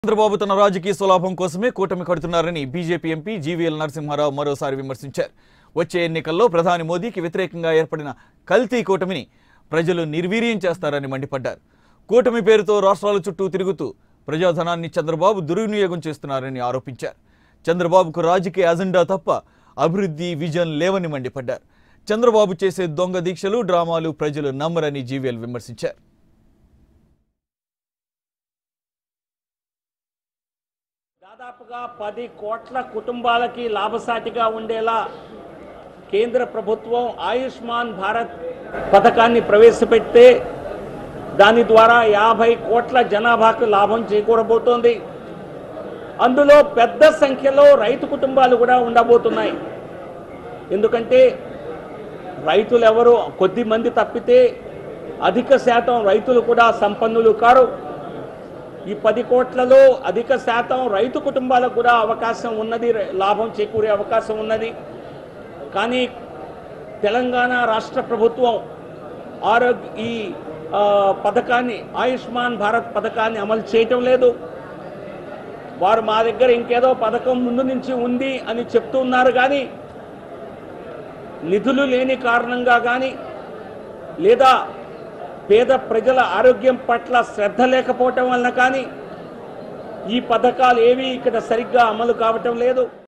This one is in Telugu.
చంద్రబాబు తన రాజకీయ స్వలాభం కోసమే కూటమి కడుతున్నారని బీజేపీ ఎంపీ జీవీఎల్ నరసింహారావు మరోసారి విమర్శించారు వచ్చే ఎన్నికల్లో ప్రధాని మోదీకి వ్యతిరేకంగా ఏర్పడిన కల్తీ కూటమిని ప్రజలు నిర్వీర్యం చేస్తారని మండిపడ్డారు కూటమి పేరుతో రాష్ట్రాల చుట్టూ తిరుగుతూ ప్రజాధనాన్ని చంద్రబాబు దుర్వినియోగం చేస్తున్నారని ఆరోపించారు చంద్రబాబుకు రాజకీయ అజెండా తప్ప అభివృద్ధి విజన్ లేవని మండిపడ్డారు చంద్రబాబు చేసే దొంగ దీక్షలు డ్రామాలు ప్రజలు నమ్మరని జీవీఎల్ విమర్శించారు దాదాపుగా పది కోట్ల కుటుంబాలకి లాభసాటిగా ఉండేలా కేంద్ర ప్రభుత్వం ఆయుష్మాన్ భారత్ పథకాన్ని ప్రవేశపెడితే దాని ద్వారా యాభై కోట్ల జనాభాకు లాభం చేకూరబోతోంది అందులో పెద్ద సంఖ్యలో రైతు కుటుంబాలు కూడా ఉండబోతున్నాయి ఎందుకంటే రైతులు ఎవరు కొద్ది మంది తప్పితే అధిక శాతం రైతులు కూడా సంపన్నులు కారు ఈ పది కోట్లలో అధిక శాతం రైతు కుటుంబాలకు కూడా అవకాశం ఉన్నది లాభం చేకూరే అవకాశం ఉన్నది కానీ తెలంగాణ రాష్ట్ర ప్రభుత్వం ఆరోగ్య ఈ ఆ, పథకాన్ని ఆయుష్మాన్ భారత్ పథకాన్ని అమలు చేయటం లేదు వారు మా దగ్గర ఇంకేదో పథకం ముందు నుంచి ఉంది అని చెప్తూ ఉన్నారు కానీ నిధులు లేని కారణంగా కానీ లేదా పేద ప్రజల ఆరోగ్యం పట్ల శ్రద్ధ లేకపోవటం వలన కానీ ఈ పథకాలు ఏవి ఇక్కడ సరిగ్గా అమలు కావటం లేదు